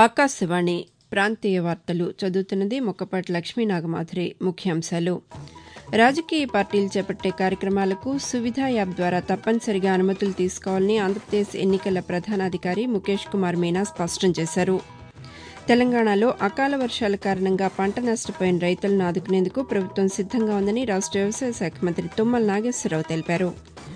ఆకాశవాణి ప్రాంతీయ వార్తలు చదువుతున్నది మొక్కపాటి లక్ష్మీనాగమాధురి ముఖ్యాంశాలు రాజకీయ పార్టీలు చేపట్టే కార్యక్రమాలకు సువిధ యాప్ ద్వారా తప్పనిసరిగా అనుమతులు తీసుకోవాలని ఆంధ్రప్రదేశ్ ఎన్నికల ప్రధానాధికారి ముఖేష్ కుమార్ మీనా స్పష్టం చేశారు తెలంగాణలో అకాల వర్షాల కారణంగా పంట నష్టపోయిన రైతులను ఆదుకునేందుకు ప్రభుత్వం సిద్దంగా ఉందని రాష్ట వ్యవసాయ శాఖ మంత్రి తుమ్మల నాగేశ్వరరావు తెలిపారు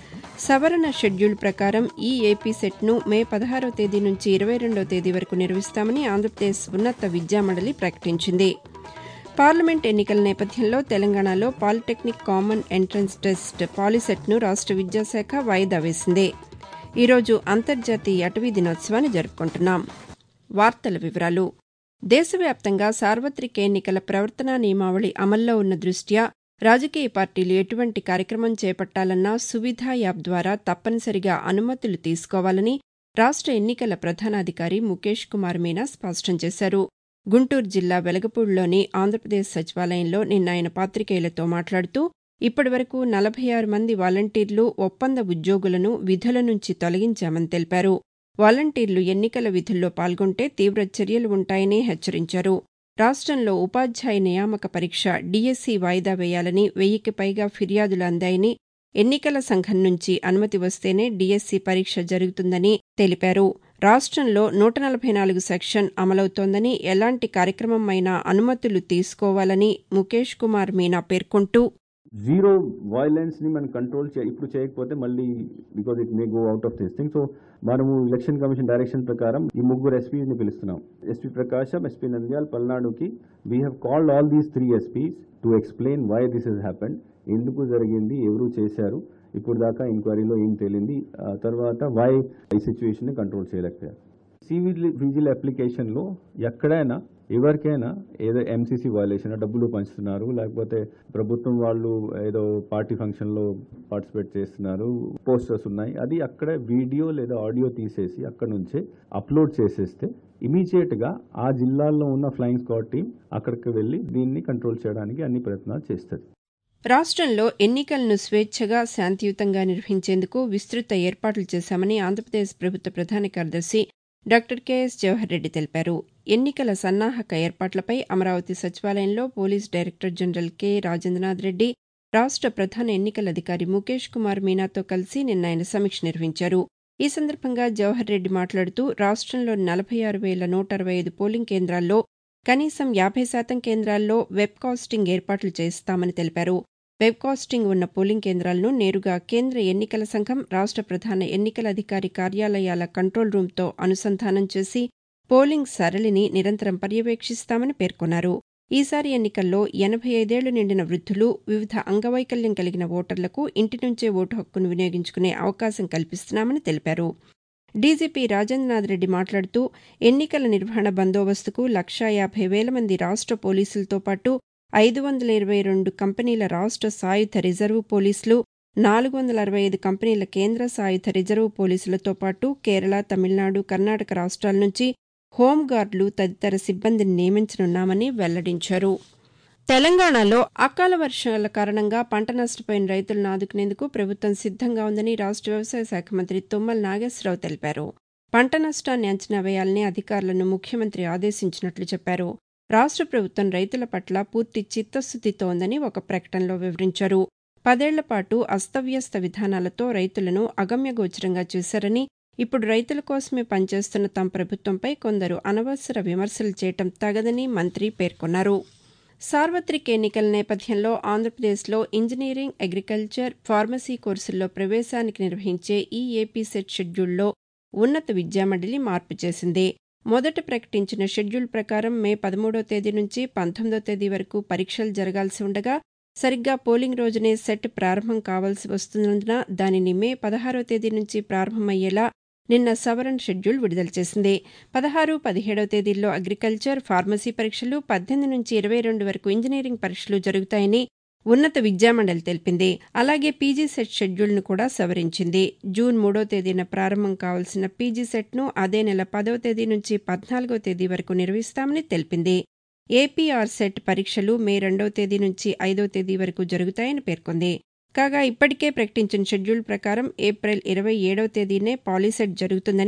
సవరణ షెడ్యూల్ ప్రకారం ఈ ఏపీ సెట్ను మే పదహారో తేదీ నుంచి ఇరవై రెండో తేదీ వరకు నిర్వహిస్తామని ఆంధ్రప్రదేశ్ ఉన్నత విద్యామండలి ప్రకటించింది పార్లమెంట్ ఎన్నికల నేపథ్యంలో తెలంగాణలో పాలిటెక్నిక్ కామన్ ఎంట్రన్స్ టెస్ట్ పాలిసెట్ను రాష్ట విద్యాశాఖ వాయిదా వేసింది ఈరోజు అంతర్జాతీయ అటవీ దినోత్సవాన్ని జరుపుకుంటున్నాం వార్తల వివరాలు దేశవ్యాప్తంగా సార్వతిక ఎన్నికల ప్రవర్తనా నియమావళి అమల్లో ఉన్న దృష్ట్యా రాజకీయ పార్టీలు ఎటువంటి కార్యక్రమం చేపట్టాలన్నా సువిధ యాప్ ద్వారా తప్పనిసరిగా అనుమతులు తీసుకోవాలని రాష్ట ఎన్నికల ప్రధానాధికారి ముఖేష్ కుమార్ మీనా స్పష్టం చేశారు గుంటూరు జిల్లా వెలగపూడిలోని ఆంధ్రప్రదేశ్ సచివాలయంలో నిన్న ఆయన పాతికేయులతో మాట్లాడుతూ ఇప్పటివరకు నలభై ఆరు మంది వాలంటీర్లు ఒప్పంద ఉద్యోగులను విధుల నుంచి తొలగించామని తెలిపారు వాలంటీర్లు ఎన్నికల విధుల్లో పాల్గొంటే తీవ్ర చర్యలు ఉంటాయని హెచ్చరించారు రాష్టంలో ఉపాధ్యాయ నియామక పరీక్ష డీఎస్సీ వాయిదా వేయాలని వెయ్యికి పైగా ఫిర్యాదులు అందాయని ఎన్నికల సంఘం నుంచి అనుమతి వస్తేనే డీఎస్సీ పరీక్ష జరుగుతుందని తెలిపారు రాష్టంలో నూట నలభై నాలుగు సెక్షన్ అమలవుతోందని ఎలాంటి కార్యక్రమం అయినా అనుమతులు తీసుకోవాలని ముఖేష్ కుమార్ మీనా పేర్కొంటూ జీరో వైలెన్స్ ని మనం కంట్రోల్ చే ఇప్పుడు చేయకపోతే మళ్ళీ because it may go out of this thing so మనము ఎలక్షన్ కమిషన్ డైరెక్షన్ ప్రకారం ఈ ముగ్గురు ఎస్పీస్ ని పిలుస్తున్నాం ఎస్పీ ప్రకాశం ఎస్పీ నంద్యాల్ పల్నాడుకి we have called all these three SPs to explain why this has happened ఎందుకు జరిగింది ఎవరు చేశారు ఇప్పుడు దాకా ఎంక్వైరీలో ఏం తేలింది ఆ తర్వాత వై ఈ సిచ్యువేషన్ ని కంట్రోల్ చేయలేకపోయారు సివిల్ విజిల్ అప్లికేషన్లో ఎక్కడైనా ఎవరికైనా ఏదో ఎంసీసీ వైలేషన్ డబ్బులు పంచుతున్నారు లేకపోతే ప్రభుత్వం వాళ్ళు ఏదో పార్టీ ఫంక్షన్లో పార్టిసిపేట్ చేస్తున్నారు పోస్టర్స్ ఉన్నాయి అది అక్కడ వీడియో లేదా ఆడియో తీసేసి అక్కడ నుంచే అప్లోడ్ చేసేస్తే ఇమీడియట్గా ఆ జిల్లాల్లో ఉన్న ఫ్లయింగ్ స్క్వాడ్ టీం అక్కడికి వెళ్ళి దీన్ని కంట్రోల్ చేయడానికి అన్ని ప్రయత్నాలు చేస్తుంది రాష్టంలో ఎన్నికలను స్వేచ్ఛగా శాంతియుతంగా నిర్వహించేందుకు విస్తృత ఏర్పాట్లు చేశామని ఆంధ్రప్రదేశ్ ప్రభుత్వ ప్రధాన కార్యదర్శి డాక్టర్ కెఎస్ జవహర్ రెడ్డి తెలిపారు ఎన్నికల సన్నాహక ఏర్పాట్లపై అమరావతి సచివాలయంలో police director general K Rajendranath Reddy రాష్ట ప్రధాన ఎన్నికల అధికారి ముఖేష్ కుమార్ మీనాతో కలిసి నిన్న ఆయన సమీక్ష నిర్వహించారు ఈ సందర్భంగా జవహర్ రెడ్డి మాట్లాడుతూ రాష్టంలో నలభై ఆరు వేల నూట అరవై ఐదు పోలింగ్ కేంద్రాల్లో కనీసం యాభై శాతం కేంద్రాల్లో వెబ్ కాస్టింగ్ ఏర్పాట్లు చేస్తామని తెలిపారు వెబ్ కాస్టింగ్ ఉన్న పోలింగ్ కేంద్రాలను నేరుగా కేంద్ర ఎన్నికల సంఘం రాష్ట ప్రధాన ఎన్నికల అధికారి కార్యాలయాల కంట్రోల్ రూంతో అనుసంధానం చేసి పోలింగ్ సరళిని నిరంతరం పర్యవేక్షిస్తామని పేర్కొన్నారు ఈసారి ఎన్నికల్లో ఎనభై ఐదేళ్లు నిండిన వృద్ధులు వివిధ అంగవైకల్యం కలిగిన ఓటర్లకు ఇంటి నుంచే ఓటు హక్కును వినియోగించుకునే అవకాశం కల్పిస్తున్నామని తెలిపారు డీజీపీ రాజేంద్రనాథ్ రెడ్డి మాట్లాడుతూ ఎన్నికల నిర్వహణ బందోబస్తుకు లక్షా యాభై వేల మంది రాష్ట పోలీసులతో పాటు ఐదు వందల ఇరవై రెండు కంపెనీల రాష్ట సాయుధ రిజర్వ్ పోలీసులు నాలుగు వందల అరవై ఐదు కంపెనీల కేంద్ర సాయుధ రిజర్వ్ పోలీసులతో పాటు కేరళ తమిళనాడు కర్ణాటక రాష్ట్రాల నుంచి హోంగార్డులు తదితర సిబ్బందిని నియమించనున్నామని వెల్లడించారు తెలంగాణలో అకాల వర్షాల కారణంగా పంట నష్టపోయిన రైతులను ఆదుకునేందుకు ప్రభుత్వం సిద్దంగా ఉందని రాష్ట వ్యవసాయ శాఖ మంత్రి తుమ్మల నాగేశ్వరరావు తెలిపారు పంట నష్టాన్ని అంచనా వేయాలని అధికారులను ముఖ్యమంత్రి ఆదేశించినట్లు చెప్పారు రాష్ట ప్రభుత్వం రైతుల పట్ల పూర్తి చిత్తశుద్దితో ఉందని ఒక ప్రకటనలో వివరించారు పదేళ్ల పాటు అస్తవ్యస్త విధానాలతో రైతులను అగమ్యగోచరంగా చేశారని ఇప్పుడు రైతుల కోసమే పనిచేస్తున్న తమ ప్రభుత్వంపై కొందరు అనవసర విమర్శలు చేయటం తగదని మంత్రి పేర్కొన్నారు సార్వత్రిక ఎన్నికల నేపథ్యంలో ఆంధ్రప్రదేశ్లో ఇంజనీరింగ్ అగ్రికల్చర్ ఫార్మసీ కోర్సుల్లో ప్రవేశానికి నిర్వహించే ఈ ఏపీ సెట్ షెడ్యూల్లో ఉన్నత విద్యామండలి మార్పు చేసింది మొదట ప్రకటించిన షెడ్యూల్ ప్రకారం మే పదమూడో తేదీ నుంచి పంతొమ్మిదో తేదీ వరకు పరీక్షలు జరగాల్సి ఉండగా సరిగ్గా పోలింగ్ రోజునే సెట్ ప్రారంభం కావాల్సి వస్తున్నందున దానిని మే పదహారో తేదీ నుంచి ప్రారంభమయ్యేలా నిన్న సవరణ షెడ్యూల్ విడుదల చేసింది పదహారు పదిహేడవ తేదీల్లో అగ్రికల్చర్ ఫార్మసీ పరీక్షలు పద్దెనిమిది నుంచి ఇరవై రెండు వరకు ఇంజనీరింగ్ పరీక్షలు జరుగుతాయని ఉన్నత విద్యామండలి తెలిపింది అలాగే పీజీ సెట్ షెడ్యూల్ను కూడా సవరించింది జూన్ మూడో తేదీన ప్రారంభం కావాల్సిన పీజీ సెట్ను అదే నెల పదవ తేదీ నుంచి పద్నాలుగో తేదీ వరకు నిర్వహిస్తామని తెలిపింది ఏపీఆర్ సెట్ పరీక్షలు మే రెండవ తేదీ నుంచి ఐదో తేదీ వరకు జరుగుతాయని పేర్కొంది కాగా ఇప్పటికే ప్రకటించిన షెడ్యూల్ ప్రకారం ఏప్రిల్ ఇరవై ఏడవ తేదీనే పాలీసెట్ జరుగుతుందని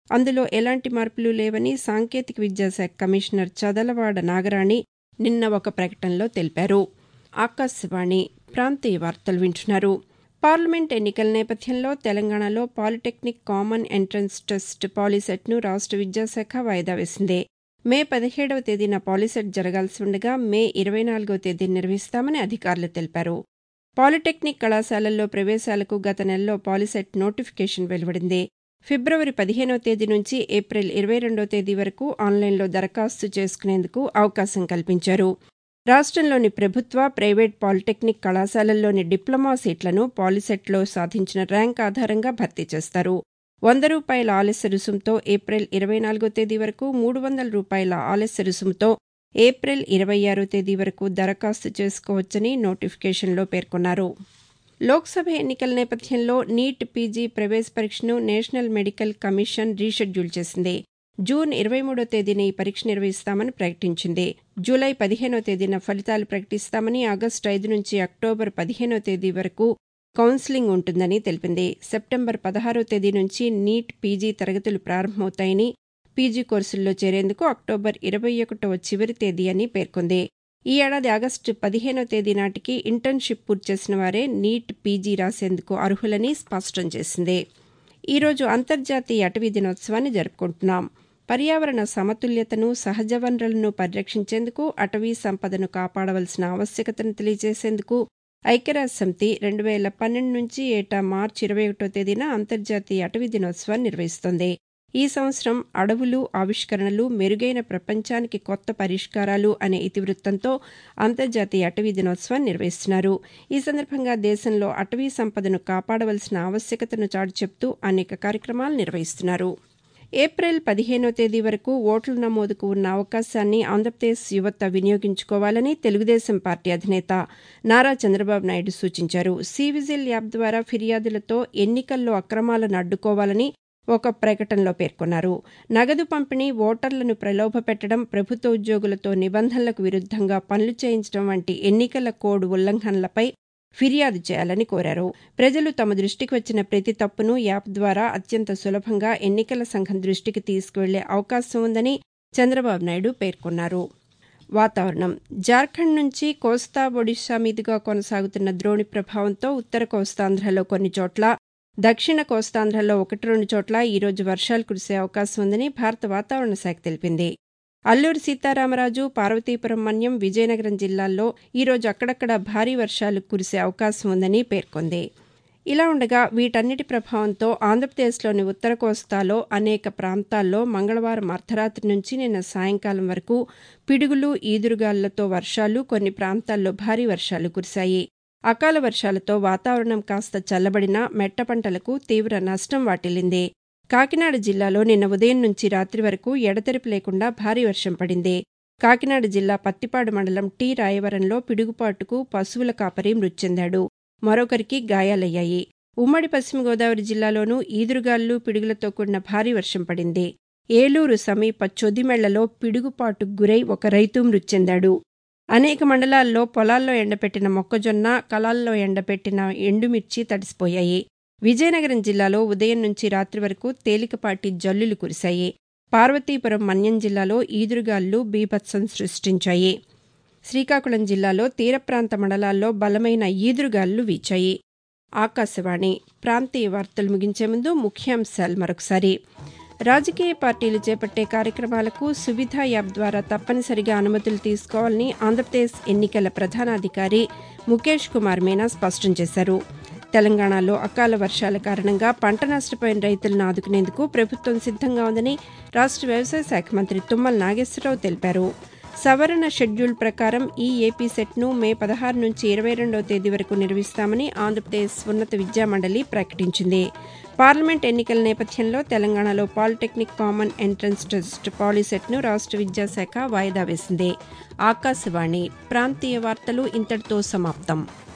అందులో ఎలాంటి మార్పులు లేవని సాంకేతిక విద్యాశాఖ కమిషనర్ చదలవాడ నాగరాణి నిన్న ఒక ప్రకటనలో తెలిపారు ఆకాశవాణి ప్రాంతీయ వార్తలు వింటున్నారు పార్లమెంట్ ఎన్నికల నేపథ్యంలో తెలంగాణలో పాలిటెక్నిక్ కామన్ ఎంట్రన్స్ టెస్ట్ పాలిసెట్ను రాష్ట్ర విద్యాశాఖ వాయిదా వేసింది మే పదిహేడవ తేదీన పాలిసెట్ జరగాల్సి ఉండగా మే ఇరవై నాలుగవ తేదీ నిర్వహిస్తామని అధికారులు తెలిపారు పాలిటెక్నిక్ కళాశాలల్లో ప్రవేశాలకు గత నెలలో పాలిసెట్ నోటిఫికేషన్ వెలువడింది ఫిబ్రవరి పదిహేనవ తేదీ నుంచి ఏప్రిల్ ఇరవై రెండవ తేదీ వరకు ఆన్లైన్లో దరఖాస్తు చేసుకునేందుకు అవకాశం కల్పించారు రాష్ట్రంలోని ప్రభుత్వ ప్రైవేట్ పాలిటెక్నిక్ కళాశాలల్లోని డిప్లొమా సీట్లను పాలిసెట్లో సాధించిన ర్యాంక్ ఆధారంగా భర్తీ చేస్తారు వంద రూపాయల ఆలస్య రుసుంతో ఏప్రిల్ ఇరవై నాలుగో తేదీ వరకు మూడు వందల రూపాయల ఆలస్య రుసుంతో ఏప్రిల్ ఇరవై ఆరో తేదీ వరకు దరఖాస్తు చేసుకోవచ్చని నోటిఫికేషన్లో పేర్కొన్నారు లోక్సభ ఎన్నికల నేపథ్యంలో నీట్ పీజీ ప్రవేశ పరీక్షను నేషనల్ మెడికల్ కమిషన్ రీషెడ్యూల్ చేసింది జూన్ ఇరవై మూడో తేదీన ఈ పరీక్ష నిర్వహిస్తామని ప్రకటించింది జూలై పదిహేనో తేదీన ఫలితాలు ప్రకటిస్తామని ఆగస్టు ఐదు నుంచి అక్టోబర్ పదిహేనో తేదీ వరకు కౌన్సిలింగ్ ఉంటుందని తెలిపింది సెప్టెంబర్ పదహారో తేదీ నుంచి నీట్ పీజీ తరగతులు ప్రారంభమవుతాయని పీజీ కోర్సుల్లో చేరేందుకు అక్టోబర్ ఇరవై ఒకటవ చివరి తేదీ అని పేర్కొంది ఈ ఏడాది ఆగస్టు పదిహేనో తేదీ నాటికి ఇంటర్న్షిప్ పూర్తి చేసిన వారే నీట్ పీజీ రాసేందుకు అర్హులని స్పష్టం చేసింది ఈరోజు అంతర్జాతీయ అటవీ దినోత్సవాన్ని జరుపుకుంటున్నాం పర్యావరణ సమతుల్యతను సహజ వనరులను పరిరక్షించేందుకు అటవీ సంపదను కాపాడవలసిన ఆవశ్యకతను తెలియజేసేందుకు ఐక్యరాజ్య సమితి రెండు వేల పన్నెండు నుంచి ఏటా మార్చి ఇరవై ఒకటో తేదీన అంతర్జాతీయ అటవీ దినోత్సవాన్ని నిర్వహిస్తోంది ఈ సంవత్సరం అడవులు ఆవిష్కరణలు మెరుగైన ప్రపంచానికి కొత్త పరిష్కారాలు అనే ఇతివృత్తంతో అంతర్జాతీయ అటవీ దినోత్సవాన్ని నిర్వహిస్తున్నారు ఈ సందర్భంగా దేశంలో అటవీ సంపదను కాపాడవలసిన ఆవశ్యకతను చాటి చెప్తూ అనేక కార్యక్రమాలు నిర్వహిస్తున్నారు ఏప్రిల్ పదిహేనో తేదీ వరకు ఓట్ల నమోదుకు ఉన్న అవకాశాన్ని ఆంధ్రప్రదేశ్ యువత వినియోగించుకోవాలని తెలుగుదేశం పార్టీ అధినేత నారా చంద్రబాబు నాయుడు సూచించారు సివిజిల్ యాప్ ద్వారా ఫిర్యాదులతో ఎన్నికల్లో అక్రమాలను అడ్డుకోవాలని ఒక ప్రకటనలో పేర్కొన్నారు నగదు పంపిణీ ఓటర్లను ప్రలోభపెట్టడం ప్రభుత్వ ఉద్యోగులతో నిబంధనలకు విరుద్ధంగా పనులు చేయించడం వంటి ఎన్నికల కోడ్ ఉల్లంఘనలపై ఫిర్యాదు చేయాలని కోరారు ప్రజలు తమ దృష్టికి వచ్చిన ప్రతి తప్పును యాప్ ద్వారా అత్యంత సులభంగా ఎన్నికల సంఘం దృష్టికి తీసుకువెళ్లే అవకాశం ఉందని చంద్రబాబు నాయుడు పేర్కొన్నారు వాతావరణం జార్ఖండ్ నుంచి కోస్తా ఒడిశా మీదుగా కొనసాగుతున్న ద్రోణి ప్రభావంతో ఉత్తర కోస్తాంధ్రలో కొన్ని చోట్ల దక్షిణ కోస్తాంధ్రలో ఒకటి రెండు చోట్ల ఈరోజు వర్షాలు కురిసే అవకాశం ఉందని భారత వాతావరణ శాఖ తెలిపింది అల్లూరి సీతారామరాజు పార్వతీపురం మన్యం విజయనగరం జిల్లాల్లో ఈరోజు అక్కడక్కడ భారీ వర్షాలు కురిసే అవకాశం ఉందని పేర్కొంది ఇలా ఉండగా వీటన్నిటి ప్రభావంతో ఆంధ్రప్రదేశ్లోని ఉత్తర కోస్తాలో అనేక ప్రాంతాల్లో మంగళవారం అర్ధరాత్రి నుంచి నిన్న సాయంకాలం వరకు పిడుగులు ఈదురుగాలులతో వర్షాలు కొన్ని ప్రాంతాల్లో భారీ వర్షాలు కురిశాయి అకాల వర్షాలతో వాతావరణం కాస్త చల్లబడినా మెట్ట పంటలకు తీవ్ర నష్టం వాటిల్లింది కాకినాడ జిల్లాలో నిన్న ఉదయం నుంచి రాత్రి వరకు ఎడతెరిపి లేకుండా భారీ వర్షం పడింది కాకినాడ జిల్లా పత్తిపాడు మండలం టీ రాయవరంలో పిడుగుపాటుకు పశువుల కాపరి మృతి చెందాడు మరొకరికి గాయాలయ్యాయి ఉమ్మడి పశ్చిమ గోదావరి జిల్లాలోనూ ఈదురుగాలు పిడుగులతో కూడిన భారీ వర్షం పడింది ఏలూరు సమీప చొదిమెళ్లలో పిడుగుపాటుకు గురై ఒక రైతు మృతి చెందాడు అనేక మండలాల్లో పొలాల్లో ఎండపెట్టిన మొక్కజొన్న కలాల్లో ఎండపెట్టిన ఎండుమిర్చి తడిసిపోయాయి విజయనగరం జిల్లాలో ఉదయం నుంచి రాత్రి వరకు తేలికపాటి జల్లులు కురిశాయి పార్వతీపురం మన్యం జిల్లాలో ఈదురుగాళ్లు బీభత్సం సృష్టించాయి శ్రీకాకుళం జిల్లాలో తీర ప్రాంత మండలాల్లో బలమైన ఈదురుగాళ్లు వీచాయి ఆకాశవాణి ప్రాంతీయ వార్తలు ముగించే ముందు ముఖ్యాంశాలు మరొకసారి రాజకీయ పార్టీలు చేపట్టే కార్యక్రమాలకు సువిధ యాప్ ద్వారా తప్పనిసరిగా అనుమతులు తీసుకోవాలని ఆంధ్రప్రదేశ్ ఎన్నికల ప్రధానాధికారి ముఖేష్ కుమార్ మీనా స్పష్టం చేశారు తెలంగాణలో అకాల వర్షాల కారణంగా పంట నష్టపోయిన రైతులను ఆదుకునేందుకు ప్రభుత్వం సిద్ధంగా ఉందని రాష్ట్ర వ్యవసాయ శాఖ మంత్రి తుమ్మల నాగేశ్వరరావు తెలిపారు సవరణ షెడ్యూల్ ప్రకారం ఈ ఏపీ సెట్ను మే పదహారు నుంచి ఇరవై రెండవ తేదీ వరకు నిర్వహిస్తామని ఆంధ్రప్రదేశ్ ఉన్నత విద్యామండలి ప్రకటించింది పార్లమెంట్ ఎన్నికల నేపథ్యంలో తెలంగాణలో పాలిటెక్నిక్ కామన్ ఎంట్రన్స్ టెస్ట్ పాలిసెట్ను రాష్ట్ర విద్యాశాఖ వాయిదా వేసింది ఆకాశవాణి ప్రాంతీయ వార్తలు ఇంతటితో సమాప్తం